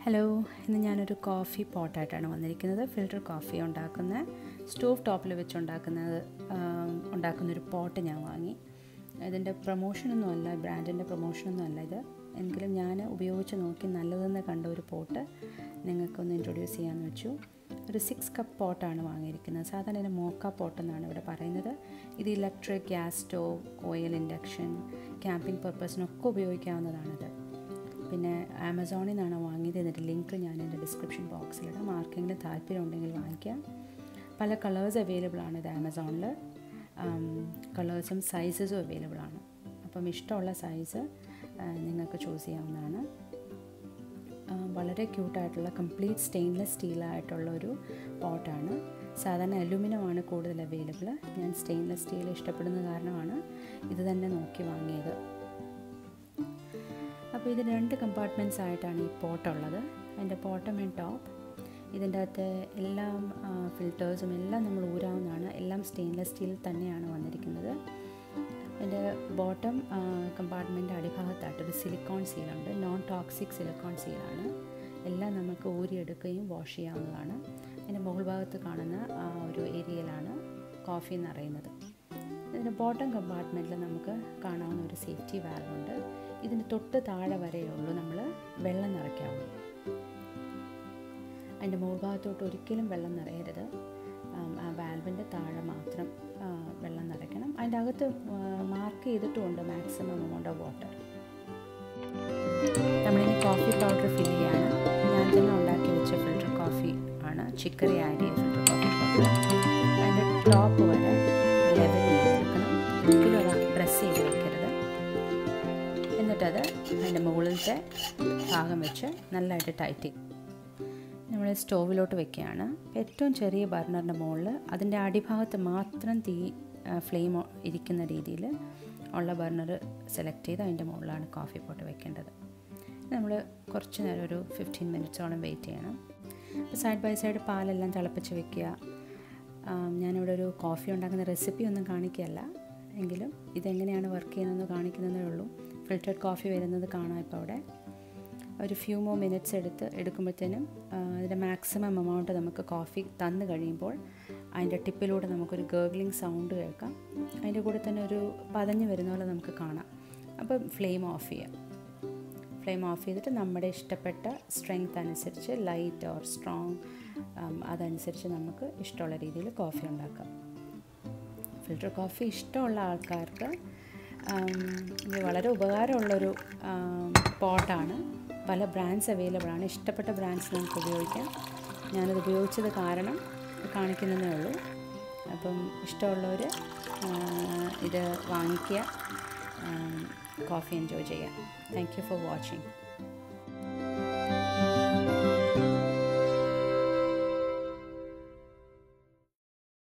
hello ഇന്ന് ഞാനൊരു coffee പോട്ടായിട്ടാണ് വന്നിരിക്കുന്നത് ഫിൽറ്റർ കോഫി ഉണ്ടാക്കുന്ന സ്റ്റോവ് ടോപ്പിൽ വെച്ച് ഉണ്ടാക്കുന്നത് ഉണ്ടാക്കുന്നൊരു പോട്ട് ഞാൻ വാങ്ങി ഇതിൻ്റെ പ്രൊമോഷനൊന്നും അല്ല ബ്രാൻഡിൻ്റെ പ്രൊമോഷനൊന്നും അല്ല ഇത് എങ്കിലും ഞാൻ ഉപയോഗിച്ച് നോക്കി നല്ലതെന്ന് കണ്ട ഒരു പോട്ട് നിങ്ങൾക്കൊന്ന് ഇൻട്രൊഡ്യൂസ് ചെയ്യാമെന്ന് വെച്ചു ഒരു സിക്സ് കപ്പ് പോട്ടാണ് വാങ്ങിയിരിക്കുന്നത് സാധാരണ ഇതിന് മോക്ക പോട്ട് എന്നാണ് ഇവിടെ പറയുന്നത് ഇത് electric gas stove oil induction camping പർപ്പസിനൊക്കെ ഉപയോഗിക്കാവുന്നതാണിത് പിന്നെ ആമസോണിൽ നിന്നാണ് വാങ്ങിയത് ഇതിൻ്റെ ലിങ്ക് ഞാൻ എൻ്റെ ഡിസ്ക്രിപ്ഷൻ ബോക്സിലിടാം ആർക്കെങ്കിലും താല്പര്യം ഉണ്ടെങ്കിൽ വാങ്ങിക്കാം പല കളേഴ്സ് അവൈലബിൾ ആണ് ഇത് ആമസോണിൽ കളേഴ്സും സൈസസും അവൈലബിൾ ആണ് അപ്പം ഇഷ്ടമുള്ള സൈസ് നിങ്ങൾക്ക് ചൂസ് ചെയ്യാവുന്നതാണ് വളരെ ക്യൂട്ടായിട്ടുള്ള കംപ്ലീറ്റ് സ്റ്റെയിൻലെസ് സ്റ്റീലായിട്ടുള്ള ഒരു പോട്ടാണ് സാധാരണ അലുമിനിയമാണ് കൂടുതൽ അവൈലബിൾ ഞാൻ സ്റ്റെയിൻലെസ് സ്റ്റീൽ ഇഷ്ടപ്പെടുന്ന കാരണമാണ് ഇത് തന്നെ നോക്കി വാങ്ങിയത് അപ്പോൾ ഇത് രണ്ട് കമ്പാർട്ട്മെൻറ്റ്സ് ആയിട്ടാണ് ഈ പോട്ടുള്ളത് അതിൻ്റെ ബോട്ടം ആൻഡ് ടോപ്പ് ഇതിൻ്റെ അകത്ത് എല്ലാം ഫിൽറ്റേഴ്സും എല്ലാം നമ്മൾ ഊരാവുന്നതാണ് എല്ലാം സ്റ്റെയിൻലെസ് സ്റ്റീൽ തന്നെയാണ് വന്നിരിക്കുന്നത് അതിൻ്റെ ബോട്ടം കമ്പാർട്ട്മെൻറ്റ് അടിഭാഗത്തായിട്ട് ഒരു സിലിക്കോൺ സീലുണ്ട് നോൺ ടോക്സിക് സിലിക്കോൺ സീലാണ് എല്ലാം നമുക്ക് ഊരിയെടുക്കുകയും വാഷ് ചെയ്യാവുന്നതാണ് അതിൻ്റെ മുകൾ ഭാഗത്ത് കാണുന്ന ആ ഒരു ഏരിയയിലാണ് കോഫി എന്ന് അറിയുന്നത് ഇതിൻ്റെ ബോട്ടം കമ്പാർട്ട്മെൻറ്റിൽ നമുക്ക് കാണാവുന്ന ഒരു സേഫ്റ്റി വാൽവുണ്ട് ഇതിന് തൊട്ട് താഴെ വരെയേ ഉള്ളൂ നമ്മൾ വെള്ളം നിറയ്ക്കാവുള്ളൂ അതിൻ്റെ മുകൾ ഭാഗത്തോട്ട് ഒരിക്കലും വെള്ളം നിറയരുത് ആ വാൽവിൻ്റെ താഴെ മാത്രം വെള്ളം നിറയ്ക്കണം അതിൻ്റെ അകത്ത് മാർക്ക് ചെയ്തിട്ടുമുണ്ട് മാക്സിമം എമൗണ്ട് ഓഫ് വാട്ടർ നമ്മളിനി കോഫി പൗഡർ ഫില്ല് ചെയ്യാണ് ഞാൻ തന്നെ ഉണ്ടാക്കി വെച്ച ഫിൽറ്റർ കോഫി ആണ് ചിക്കറി ആഡ് ചെയ്ത ഫിൽറ്റർ കോഫി പൗഡർ അതിൻ്റെ ടോപ്പ് വരെ ലെവൽ ചെയ്തെടുക്കണം ഒരിക്കലും പ്രസ് ചെയ്ത് വെക്കരുത് എന്നിട്ടത് അതിൻ്റെ മുകളിലത്തെ ഭാഗം വെച്ച് നല്ലതായിട്ട് ടൈറ്റ് ചെയ്യും നമ്മൾ സ്റ്റോവിലോട്ട് വെക്കുകയാണ് ഏറ്റവും ചെറിയ ബർണറിൻ്റെ മുകളിൽ അതിൻ്റെ അടിഭാഗത്ത് മാത്രം തീ ഫ്ലെയിം ഇരിക്കുന്ന രീതിയിൽ ഉള്ള ബർണർ സെലക്ട് ചെയ്ത് അതിൻ്റെ മുകളിലാണ് കോഫി പോട്ട് വെക്കേണ്ടത് നമ്മൾ കുറച്ച് നേരം ഒരു ഫിഫ്റ്റീൻ മിനിറ്റ്സോളം വെയിറ്റ് ചെയ്യണം സൈഡ് ബൈ സൈഡ് പാലെല്ലാം തിളപ്പിച്ച് വെക്കുക ഞാനിവിടെ ഒരു കോഫി ഉണ്ടാക്കുന്ന റെസിപ്പി ഒന്നും കാണിക്കുകയല്ല എങ്കിലും ഇതെങ്ങനെയാണ് വർക്ക് ചെയ്യുന്നതെന്ന് കാണിക്കുന്നതേ ഉള്ളൂ ഫിൽറ്റർഡ് കോഫി വരുന്നത് കാണാം ഇപ്പോൾ അവിടെ ഒരു ഫ്യൂ മോ മിനിറ്റ്സ് എടുത്ത് എടുക്കുമ്പോഴത്തേനും അതിൻ്റെ മാക്സിമം എമൗണ്ട് നമുക്ക് കോഫി തന്നു കഴിയുമ്പോൾ അതിൻ്റെ ടിപ്പിലൂടെ നമുക്കൊരു ഗേർഗ്ലിംഗ് സൗണ്ട് കേൾക്കാം അതിൻ്റെ കൂടെ തന്നെ ഒരു പതഞ്ഞ് വരുന്ന പോലെ നമുക്ക് കാണാം അപ്പം ഫ്ലെയിം ഓഫ് ചെയ്യാം ഫ്ലെയിം ഓഫ് ചെയ്തിട്ട് നമ്മുടെ ഇഷ്ടപ്പെട്ട സ്ട്രെങ്ത് അനുസരിച്ച് ലൈറ്റ് ഓർ സ്ട്രോങ് അതനുസരിച്ച് നമുക്ക് ഇഷ്ടമുള്ള രീതിയിൽ കോഫി ഉണ്ടാക്കാം ഫിൽറ്റർ കോഫി ഇഷ്ടമുള്ള ആൾക്കാർക്ക് ഇത് വളരെ ഉപകാരമുള്ളൊരു പോട്ടാണ് പല ബ്രാൻഡ്സ് അവൈലബിൾ ആണ് ഇഷ്ടപ്പെട്ട ബ്രാൻഡ്സ് നമുക്ക് ഉപയോഗിക്കാം ഞാനത് ഉപയോഗിച്ചത് കാരണം കാണിക്കുന്നതേ ഉള്ളൂ അപ്പം ഇഷ്ടമുള്ളവർ ഇത് വാങ്ങിക്കുക കോഫി എൻജോയ് ചെയ്യാം താങ്ക് യു ഫോർ വാച്ചിങ്